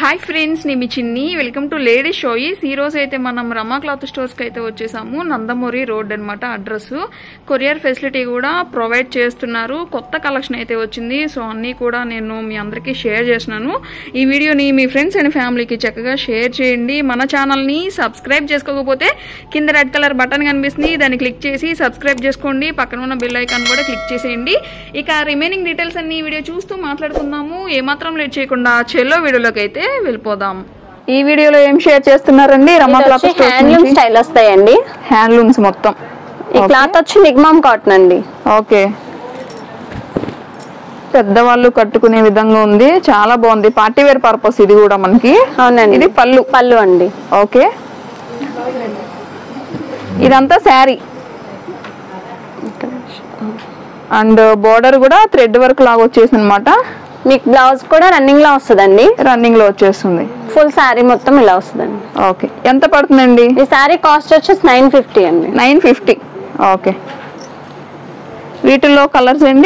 Hi friends నేను మీ చిన్ని welcome to lady షోయిస్ ఈ రోజు అయితే మనం రమా క్లాత్ స్టోర్స్కి అయితే వచ్చేసాము నందమూరి రోడ్ అన్నమాట అడ్రస్ కొరియర్ ఫెసిలిటీ కూడా ప్రొవైడ్ చేస్తున్నారు కొత్త కలెక్షన్ అయితే వచ్చింది సో అన్నీ కూడా నేను మీ అందరికీ షేర్ చేస్తున్నాను ఈ వీడియోని మీ ఫ్రెండ్స్ అండ్ ఫ్యామిలీకి చక్కగా షేర్ చేయండి మన ఛానల్ని సబ్స్క్రైబ్ చేసుకోకపోతే కింద రెడ్ కలర్ బటన్ కనిపిస్తుంది దాన్ని క్లిక్ చేసి సబ్స్క్రైబ్ చేసుకోండి పక్కన ఉన్న బెల్ ఐకాన్ కూడా క్లిక్ చేసేయండి ఇక రిమైనింగ్ డీటెయిల్స్ అన్ని ఈ వీడియో చూస్తూ మాట్లాడుకుందాము ఏమాత్రం లేట్ చేయకుండా చెల్లో వీడియోలోకి అయితే వెళ్ళిపోదాం ఈ వీడియోలో ఏం షేర్ చేస్తున్నారండి రమా క్లాత్ హ్యాండ్లూమ్ స్టైల్ వస్తాయండి హ్యాండ్లూమ్స్ మొత్తం ఈ క్లాత్ వచ్చి నిగ్మామ్ కాటన్ అండి ఓకే పెద్దవాళ్ళు కట్టుకునే విధంగా ఉంది చాలా బాగుంది పార్టీ వేర్ పర్పస్ ఇది కూడా మనకి అవునండి ఇది పళ్ళు పళ్ళు అండి ఓకే ఇదంతా శారీ అండ్ బోర్డర్ కూడా థ్రెడ్ వర్క్ లాగా వచ్చేసింది అనమాట మీకు బ్లౌజ్ కూడా రన్నింగ్ లో వస్తుందండి రన్నింగ్ లో వచ్చేస్తుంది ఫుల్ శారీ మొత్తం ఇలా వస్తుందండి ఓకే ఎంత పడుతుందండి ఈ శారీ కాస్ట్ వచ్చేసి నైన్ ఫిఫ్టీ అండి నైన్ ఫిఫ్టీ ఓకే వీటిల్లో కలర్స్ అండి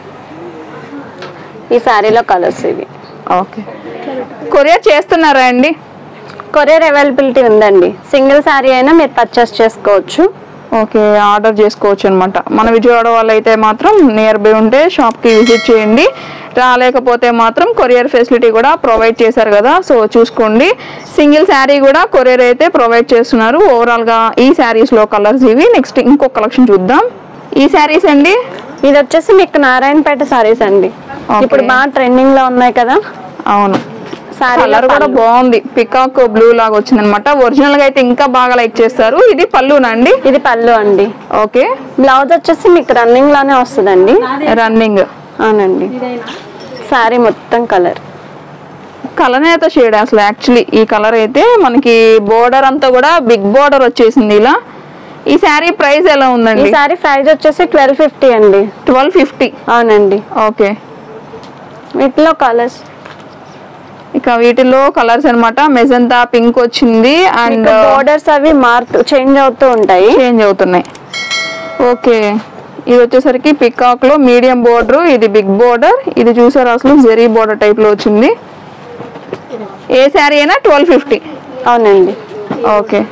ఈ శారీలో కలర్స్ ఇవి ఓకే కొరియర్ చేస్తున్నారా అండి కొరియర్ అవైలబిలిటీ ఉందండి సింగిల్ శారీ అయినా మీరు పర్చేస్ చేసుకోవచ్చు ఓకే ఆర్డర్ చేసుకోవచ్చు అనమాట మన విజయవాడ వాళ్ళు అయితే మాత్రం నియర్ బై ఉంటే షాప్కి విజిట్ చేయండి రాలేకపోతే మాత్రం కొరియర్ ఫెసిలిటీ కూడా ప్రొవైడ్ చేశారు కదా సో చూసుకోండి సింగిల్ శారీ కూడా కొరియర్ అయితే ప్రొవైడ్ చేస్తున్నారు ఓవరాల్గా ఈ శారీస్లో కలర్స్ ఇవి నెక్స్ట్ ఇంకో కలెక్షన్ చూద్దాం ఈ శారీస్ అండి ఇది వచ్చేసి మీకు నారాయణపేట శారీస్ అండి Okay. ఇప్పుడు బాగా ట్రెండింగ్ లో ఉన్నాయి కదా అవును శారీ కలర్ కూడా బాగుంది పికాక్ బ్లూ లాగా వచ్చింది అనమాట ఒరిజినల్ గా అయితే ఇంకా బాగా లైక్ చేస్తారు ఇది పళ్ళునా అండి ఇది పళ్ళు అండి ఓకే బ్లౌజ్ వచ్చేసి మీకు రన్నింగ్ లోనే వస్తుందండి రన్నింగ్ అవునండి శారీ మొత్తం కలర్ కలనేత షేడ్ అసలు యాక్చువల్లీ ఈ కలర్ అయితే మనకి బోర్డర్ అంతా కూడా బిగ్ బోర్డర్ వచ్చేసింది ఇలా ఈ శారీ ప్రైస్ ఎలా ఈ ఉందండి శారీ ప్రైస్ వచ్చేసి ట్వెల్వ్ ఫిఫ్టీ అండి ట్వెల్వ్ ఫిఫ్టీ అవునండి ఓకే వీటిలో కలర్స్ ఇక వీటిలో కలర్స్ అన్నమాట మెజంతా పింక్ వచ్చింది అండ్ బోర్డర్స్ అవి మారుతూ చేంజ్ అవుతూ ఉంటాయి చేంజ్ అవుతున్నాయి ఓకే ఇది వచ్చేసరికి పికాక్ లో మీడియం బోర్డర్ ఇది బిగ్ బోర్డర్ ఇది చూసారు అసలు జెరీ బోర్డర్ టైప్ లో వచ్చింది ఏ శారీ అయినా ట్వెల్వ్ ఫిఫ్టీ అవునండి ఓకే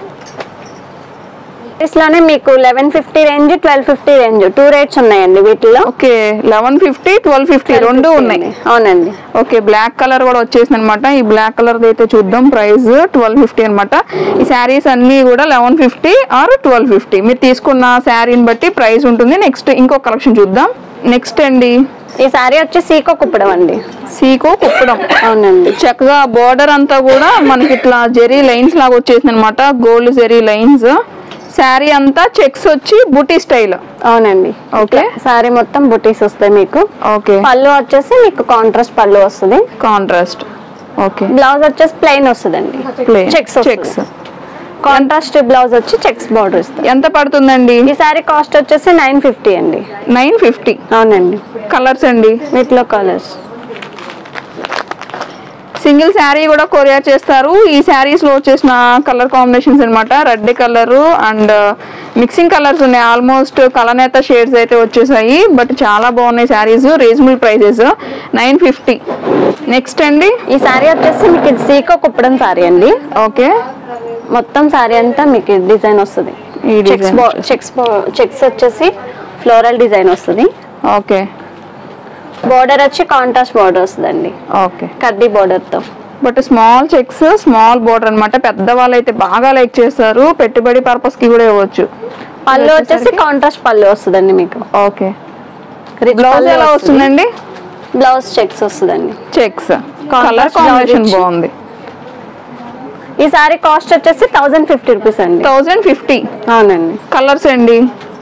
లోనే మీకు eleven fifty range twelve fifty range two rates ఉన్నాయండి వీటిలో okay eleven fifty twelve fifty రెండు ఉన్నాయి అవునండి ఓకే బ్లాక్ కలర్ కూడా వచ్చేసింది అనమాట ఈ బ్లాక్ కలర్ అయితే చూద్దాం ప్రైస్ ట్వెల్వ్ ఫిఫ్టీ అనమాట ఈ శారీస్ అన్ని కూడా eleven fifty or twelve fifty మీరు తీసుకున్న శారీని బట్టి ప్రైస్ ఉంటుంది నెక్స్ట్ ఇంకో కలెక్షన్ చూద్దాం నెక్స్ట్ అండి ఈ శారీ వచ్చి సీకో కుప్పడం అండి సీకో కుప్పడం అవునండి చక్కగా బోర్డర్ అంతా కూడా మనకి ఇట్లా జెరీ లైన్స్ లాగా వచ్చేసింది అనమాట గోల్డ్ జెరీ లైన్స్ శారీ అంతా చెక్స్ వచ్చి బుటీ స్టైల్ అవునండి ఓకే శారీ మొత్తం బుటీస్ వస్తాయి మీకు ఓకే పళ్ళు వచ్చేసి మీకు కాంట్రాస్ట్ పళ్ళు వస్తుంది కాంట్రాస్ట్ ఓకే బ్లౌజ్ వచ్చేసి ప్లెయిన్ వస్తుందండి చెక్స్ చెక్స్ కాంట్రాస్ట్ బ్లౌజ్ వచ్చి చెక్స్ బార్డర్ వస్తుంది ఎంత పడుతుందండి ఈ శారీ కాస్ట్ వచ్చేసి నైన్ ఫిఫ్టీ అండి నైన్ ఫిఫ్టీ అవునండి కలర్స్ అండి వీటిలో కలర్స్ సింగిల్ శారీ కూడా కొరియర్ చేస్తారు ఈ శారీస్ లో వచ్చేసిన కలర్ కాంబినేషన్స్ అన్నమాట red colour and mixing colours ఉన్నాయి ఆల్మోస్ట్ కలనేత షేడ్స్ అయితే వచ్చేసాయి బట్ చాలా బాగున్నాయి saris reasonable prices nine fifty next అండి ఈ శారీ వచ్చేసి మీకు ఇది సీకో కుప్పడం శారీ అండి ఓకే మొత్తం శారీ అంతా మీకు డిజైన్ వస్తుంది ఈ చెక్స్ డిజైన్ చెక్స్ చెక్స్ వచ్చేసి ఫ్లోరల్ డిజైన్ వస్తుంది ఓకే బోర్డర్ వచ్చి కాంట్రాస్ట్ బోర్డర్ వస్తుందండి ఓకే కడ్డీ బోర్డర్ తో but small checks small border అన్నమాట పెద్దవాళ్ళు అయితే బాగా లైక్ చేస్తారు పెట్టుబడి పర్పస్ కి కూడా ఇవ్వచ్చు పళ్ళు వచ్చేసి కాంట్రాస్ట్ పళ్ళు వస్తుందండి మీకు ఓకే బ్లౌజ్ ఎలా వస్తుందండి బ్లౌజ్ చెక్స్ వస్తుందండి checks Contrast colour blouse combination ఇచ్చి. బాగుంది ఈ శారీ కాస్ట్ వచ్చేసి థౌజండ్ ఫిఫ్టీ రూపీస్ అండి థౌజండ్ ఫిఫ్టీ అవునండి కలర్స్ అండి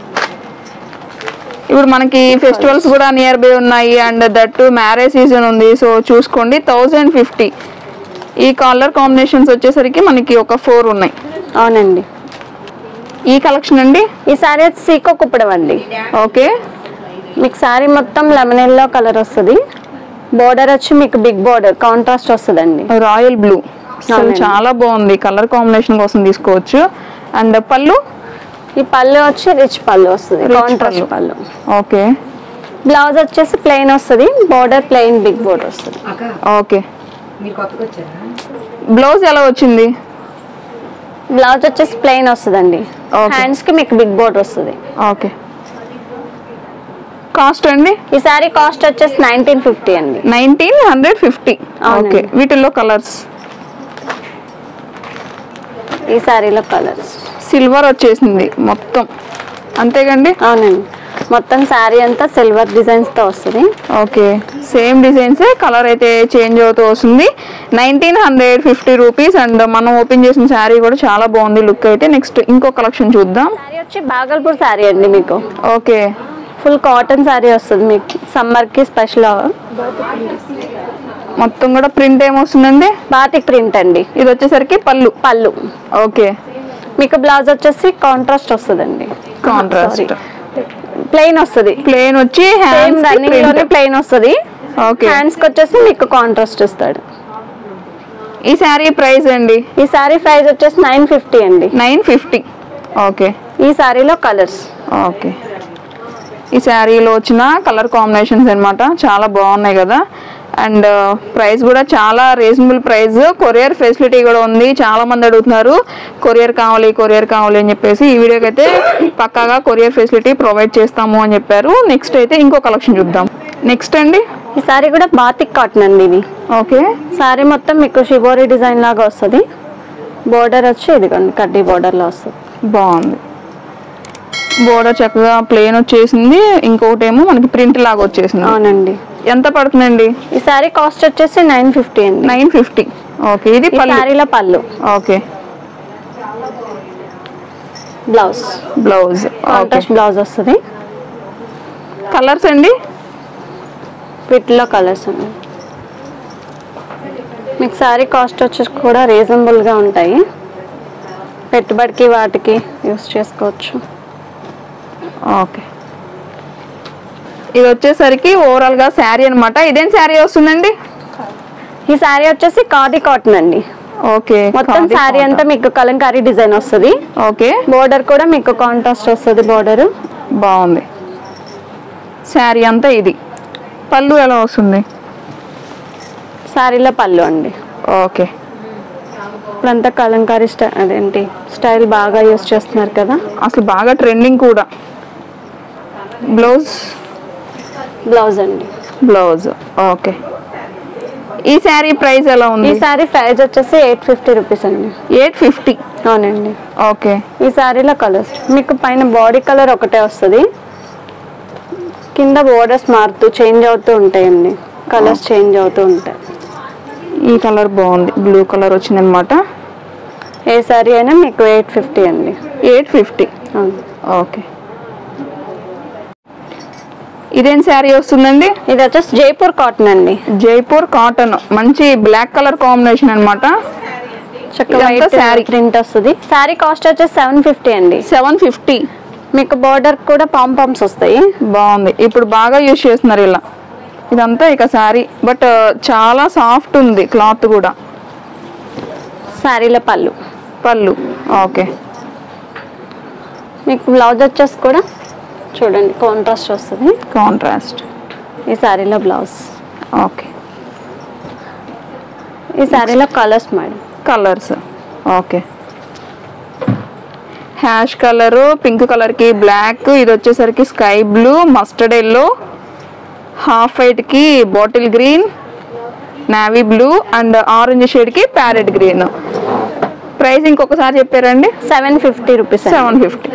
ఇప్పుడు మనకి ఫెస్టివల్స్ కూడా నియర్ బై ఉన్నాయి అండ్ దట్ మ్యారేజ్ సీజన్ ఉంది సో చూసుకోండి థౌజండ్ ఫిఫ్టీ ఈ కలర్ కాంబినేషన్స్ వచ్చేసరికి మనకి ఒక ఫోర్ ఉన్నాయి అవునండి ఈ కలెక్షన్ అండి ఈ శారీ వచ్చి సీకో కుప్పడం అండి ఓకే మీకు శారీ మొత్తం లెమన్ ఎల్లో కలర్ వస్తుంది బోర్డర్ వచ్చి మీకు బిగ్ బోర్డర్ కాంట్రాస్ట్ వస్తుందండి రాయల్ బ్లూ అసలు అవునండి. చాలా బాగుంది కలర్ కాంబినేషన్ కోసం తీసుకోవచ్చు అండ్ పళ్ళు ఈ పళ్ళు వచ్చి రిచ్ పళ్ళు వస్తుంది Rich కాంట్రాస్ట్ పళ్ళు. పళ్ళు ఓకే బ్లౌజ్ వచ్చేసి ప్లెయిన్ వస్తుంది బోర్డర్ ప్లెయిన్ బిగ్ బోర్డర్ వస్తుంది ఓకే మీరు కొత్తగా వచ్చారా బ్లౌజ్ ఎలా వచ్చింది బ్లౌజ్ వచ్చేసి ప్లెయిన్ వస్తుందండి Okay. హ్యాండ్స్ కి మీకు బిగ్ బోర్డర్ వస్తుంది ఓకే కాస్ట్ అండి ఈ సారీ కాస్ట్ వచ్చేసి నైన్టీన్ ఫిఫ్టీ అండి నైన్టీన్ హండ్రెడ్ ఫిఫ్టీ అవునండి. ఓకే వీటిల్లో కలర్స్ ఈ సారీలో కలర్స్ సిల్వర్ వచ్చేసింది మొత్తం అంతేగండి అవునండి మొత్తం శారీ అంతా సిల్వర్ డిజైన్స్ తో వస్తుంది ఓకే సేమ్ డిజైన్స్ కలర్ అయితే చేంజ్ అవుతూ వస్తుంది nineteen hundred fifty rupees and మనం ఓపెన్ చేసిన శారీ కూడా చాలా బాగుంది లుక్ అయితే నెక్స్ట్ ఇంకో కలెక్షన్ చూద్దాం శారీ వచ్చి బాగల్పూర్ శారీ అండి మీకు ఓకే ఫుల్ కాటన్ శారీ వస్తుంది మీకు సమ్మర్ కి స్పెషల్ మొత్తం కూడా ప్రింట్ ఏమొస్తుందండి బాతిక్ ప్రింట్ అండి ఇది వచ్చేసరికి పళ్ళు పళ్ళు ఓకే మీకు బ్లౌజ్ వచ్చేసి కాంట్రాస్ట్ వస్తుందండి కాంట్రాస్ట్ ప్లెయిన్ వస్తుంది ప్లేన్ వచ్చి సేమ్ హ్యాండ్స్ రన్నింగ్ లోనే ప్లెయిన్ వస్తుంది ఓకే హ్యాండ్స్ కి వచ్చేసి మీకు కాంట్రాస్ట్ ఇస్తాడు ఈ శారీ ప్రైస్ అండి ఈ సారీ ప్రైస్ వచ్చేసి నైన్ ఫిఫ్టీ అండి నైన్ ఫిఫ్టీ ఓకే ఈ సారీలో కలర్స్ ఓకే ఈ శారీలో వచ్చిన కలర్ కాంబినేషన్స్ అన్నమాట చాలా బాగున్నాయి కదా అండ్ ప్రైస్ కూడా చాలా రీజనబుల్ ప్రైస్ కొరియర్ ఫెసిలిటీ కూడా ఉంది చాలా మంది అడుగుతున్నారు కొరియర్ కావాలి కొరియర్ కావాలి అని చెప్పేసి ఈ వీడియోకి అయితే పక్కాగా కొరియర్ ఫెసిలిటీ ప్రొవైడ్ చేస్తాము అని చెప్పారు నెక్స్ట్ అయితే ఇంకో కలెక్షన్ చూద్దాం నెక్స్ట్ అండి ఈ సారీ కూడా బాతిక్ కాటన్ అండి ఇది ఓకే సారీ మొత్తం మీకు షిబోరి డిజైన్ లాగా వస్తుంది బోర్డర్ వచ్చి ఇదిగోండి కడ్డీ బోర్డర్ లో వస్తుంది బాగుంది బోర్డర్ చక్కగా ప్లేన్ వచ్చేసింది ఇంకొకటి ఏమో మనకి ప్రింట్ లాగా వచ్చేసింది అవునండి ఎంత పడుతుందండి ఈ సారీ కాస్ట్ వచ్చేసి నైన్ ఫిఫ్టీ అండి నైన్ ఫిఫ్టీ ఓకే ఇది ఈ పళ్ళు సారీలో పళ్ళు okay blouse blouse okay contrast blouse వస్తుంది కలర్స్ అండి వీటిలో కలర్స్ అండి మీకు సారీ కాస్ట్ వచ్చేసి కూడా రీజనబుల్ గా ఉంటాయి పెట్టుబడికి వాటికి యూస్ చేసుకోవచ్చు ఓకే ఇది వచ్చేసరికి ఓవరాల్ గా శారీ అన్నమాట ఇదేం శారీ వస్తుందండి ఈ సారీ వచ్చేసి కాది కాటన్ అండి ఓకే మొత్తం ఖాదీ సారీ అంతా మీకు కలంకారీ డిజైన్ వస్తుంది ఓకే బోర్డర్ కూడా మీకు కాంట్రాస్ట్ వస్తుంది బోర్డర్ బాగుంది శారీ అంతా ఇది పళ్ళు ఎలా వస్తుంది సారీలో పళ్ళు అండి ఓకే ఇప్పుడంతా కలంకారీ స్టై అదేంటి స్టైల్ బాగా యూస్ చేస్తున్నారు కదా అసలు బాగా ట్రెండింగ్ కూడా బ్లౌజ్ బ్లౌజ్ అండి బ్లౌజ్ ఓకే ఈ శారీ ప్రైస్ ఎలా ఈ ఉంది సారీ ప్రైస్ వచ్చేసి ఎయిట్ ఫిఫ్టీ రూపీస్ అండి ఎయిట్ ఫిఫ్టీ అవునండి ఓకే ఈ సారీలో కలర్స్ మీకు పైన బాడీ కలర్ ఒకటే వస్తుంది కింద బోర్డర్స్ మారుతూ చేంజ్ అవుతూ ఉంటాయండి కలర్స్ చేంజ్ అవుతూ ఉంటాయి ఈ కలర్ బాగుంది బ్లూ కలర్ వచ్చిందనమాట ఏ సారీ అయినా మీకు ఎయిట్ ఫిఫ్టీ అండి ఎయిట్ ఫిఫ్టీ అవును ఓకే ఇదేం శారీ వస్తుందండి ఇది వచ్చేసి జైపూర్ కాటన్ అండి జైపూర్ కాటన్ మంచి బ్లాక్ కలర్ కాంబినేషన్ అన్నమాట చక్కగా ఇదంతా వైట్ saree. ప్రింట్ వస్తుంది సారీ కాస్ట్ వచ్చేసి సెవెన్ ఫిఫ్టీ అండి సెవెన్ ఫిఫ్టీ మీకు బార్డర్ కూడా పామ్ పామ్స్ వస్తాయి బాగుంది ఇప్పుడు బాగా యూజ్ చేస్తున్నారు ఇలా ఇదంతా ఇక శారీ బట్ చాలా సాఫ్ట్ ఉంది క్లాత్ కూడా శారీలో పళ్ళు పళ్ళు ఓకే మీకు బ్లౌజ్ వచ్చేసి కూడా చూడండి కాంట్రాస్ట్ వస్తుంది కాంట్రాస్ట్ ఈ శారీలో బ్లౌజ్ ఓకే ఈ శారీలో colours madam colours okay ash colour pink కలర్కి బ్లాక్ ఇది వచ్చేసరికి sky blue mustard yellow half వైట్కి bottle green navy blue and orange షేడ్కి ప్యారెట్ గ్రీన్ ప్రైస్ ఇంకొకసారి చెప్పారండి seven fifty rupees seven fifty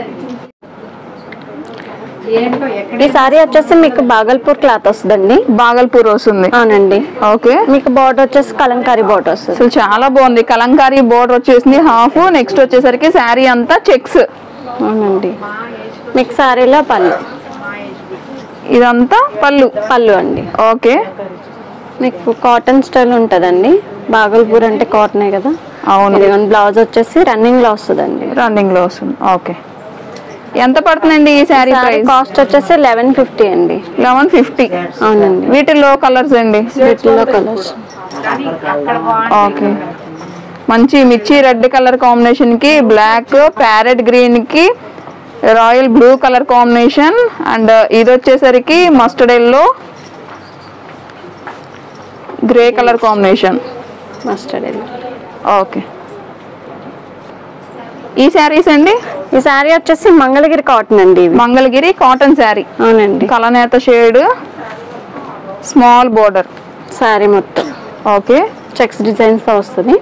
ఈ సారీ వచ్చేసి మీకు బాగల్పూర్ క్లాత్ వస్తుందండి బాగల్పూర్ వస్తుంది అవునండి ఓకే మీకు బార్డర్ వచ్చేసి కలంకారీ బార్డర్ వస్తుంది అసలు చాలా బాగుంది కలంకారీ బోర్డర్ వచ్చేసింది హాఫ్ నెక్స్ట్ వచ్చేసరికి శారీ అంతా చెక్స్ అవునండి మీకు సారీలో పళ్ళు ఇదంతా పళ్ళు పళ్ళు అండి ఓకే మీకు కాటన్ స్టైల్ ఉంటుందండి బాగల్పూర్ అంటే కాటనే కదా అవును ఇది బ్లౌజ్ వచ్చేసి రన్నింగ్ లో వస్తుందండి రన్నింగ్ లో వస్తుంది ఓకే ఎంత పడుతుందండి ఈ శారీ సారీ ప్రైస్ కాస్ట్ వచ్చేసి లెవెన్ ఫిఫ్టీ అండి లెవెన్ ఫిఫ్టీ అవునండి వీటిల్లో కలర్స్ అండి వీటిలో కలర్స్ ఓకే మంచి మిర్చి రెడ్ కలర్ కాంబినేషన్ కి బ్లాక్ ప్యారెట్ గ్రీన్ కి royal blue colour combination and ఇది వచ్చేసరికి mustard yellow grey colour combination mustard yellow okay ఈ శారీస్ అండి ఈ శారీ వచ్చేసి మంగళగిరి కాటన్ అండి ఇవి మంగళగిరి కాటన్ శారీ అవునండి కలనేత షేడ్ స్మాల్ బోర్డర్ శారీ మొత్తం ఓకే చెక్స్ డిజైన్స్ తో వస్తుంది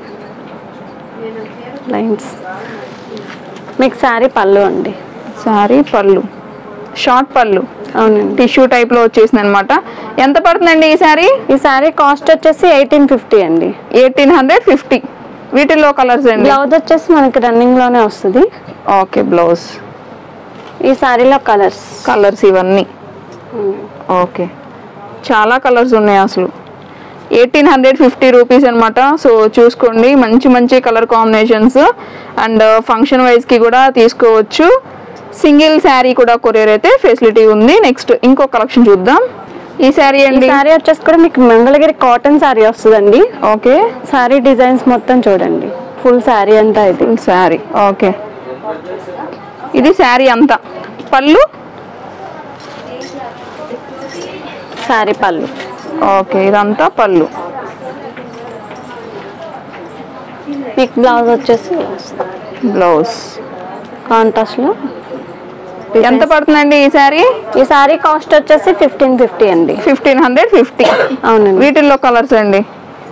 లైన్స్ మీకు శారీ పళ్ళు అండి శారీ పళ్ళు షార్ట్ పళ్ళు అవునండి టిష్యూ టైప్ లో వచ్చేసింది అనమాట ఎంత పడుతుందండి ఈ శారీ ఈ శారీ కాస్ట్ వచ్చేసి ఎయిటీన్ ఫిఫ్టీ అండి ఎయిటీన్ హండ్రెడ్ ఫిఫ్టీ వీటిల్లో కలర్స్ అండి బ్లౌజ్ వచ్చేసి మనకి రన్నింగ్ లోనే వస్తుంది ఓకే బ్లౌజ్ ఈ శారీలో కలర్స్ కలర్స్ ఇవన్నీ ఓకే చాలా కలర్స్ ఉన్నాయి అసలు ఎయిటీన్ హండ్రెడ్ ఫిఫ్టీ రూపీస్ అనమాట సో చూసుకోండి మంచి మంచి కలర్ కాంబినేషన్స్ అండ్ ఫంక్షన్ వైజ్కి కూడా తీసుకోవచ్చు సింగిల్ శారీ కూడా కొరియర్ అయితే ఫెసిలిటీ ఉంది నెక్స్ట్ ఇంకో కలెక్షన్ చూద్దాం ఈ శారీ ఈ అండి శారీ వచ్చేసి కూడా మీకు మంగళగిరి కాటన్ శారీ వస్తుందండి ఓకే శారీ డిజైన్స్ మొత్తం చూడండి ఫుల్ శారీ అంతా ఇది శారీ ఓకే ఇది శారీ అంతా పళ్ళు శారీ పళ్ళు ఓకే ఇదంతా పళ్ళు మీకు బ్లౌజ్ వచ్చేసి బ్లౌజ్ కాంట్రాస్ట్ లో ఎంత పడుతుందండి ఈ శారీ ఈ శారీ కాస్ట్ వచ్చేసి ఫిఫ్టీన్ ఫిఫ్టీ అండి ఫిఫ్టీన్ హండ్రెడ్ ఫిఫ్టీ అవునండి వీటిల్లో కలర్స్ అండి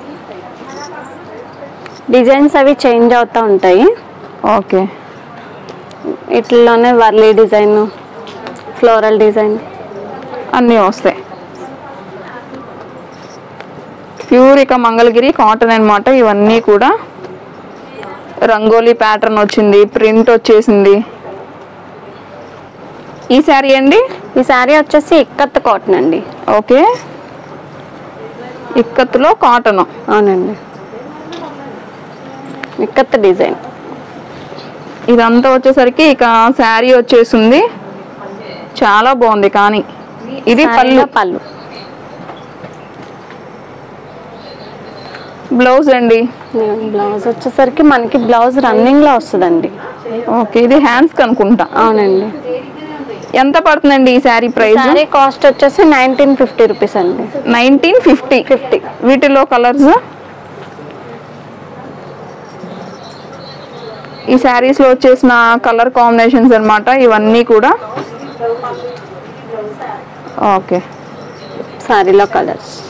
డిజైన్స్ అవి చేంజ్ అవుతూ ఉంటాయి ఓకే ఇట్లలోనే వర్లీ డిజైన్ ఫ్లోరల్ డిజైన్ అన్నీ వస్తాయి ప్యూర్ ఇక మంగళగిరి కాటన్ అన్నమాట ఇవన్నీ కూడా రంగోలీ ప్యాటర్న్ వచ్చింది ప్రింట్ వచ్చేసింది ఈ శారీ అండి ఈ శారీ వచ్చేసి ఇక్కత్ కాటన్ అండి ఓకే ఇక్కత్తులో కాటన్ అవునండి ఇక్కత్ డిజైన్ ఇదంతా వచ్చేసరికి ఇక శారీ వచ్చేసింది చాలా బాగుంది కానీ ఇది పళ్ళు శారీలో పళ్ళు బ్లౌజ్ అండి బ్లౌజ్ వచ్చేసరికి మనకి బ్లౌజ్ రన్నింగ్ లో వస్తుందండి ఓకే ఇది హ్యాండ్స్ కనుకుంటా అవునండి ఎంత పడుతుందండి ఈ శారీ ప్రైస్ శారీ కాస్ట్ వచ్చేసి నైన్టీన్ ఫిఫ్టీ రూపీస్ అండి నైన్టీన్ ఫిఫ్టీ ఫిఫ్టీ వీటిలో కలర్స్ ఈ శారీస్ లో వచ్చేసిన కలర్ కాంబినేషన్స్ అన్నమాట ఇవన్నీ కూడా ఓకే శారీలో కలర్స్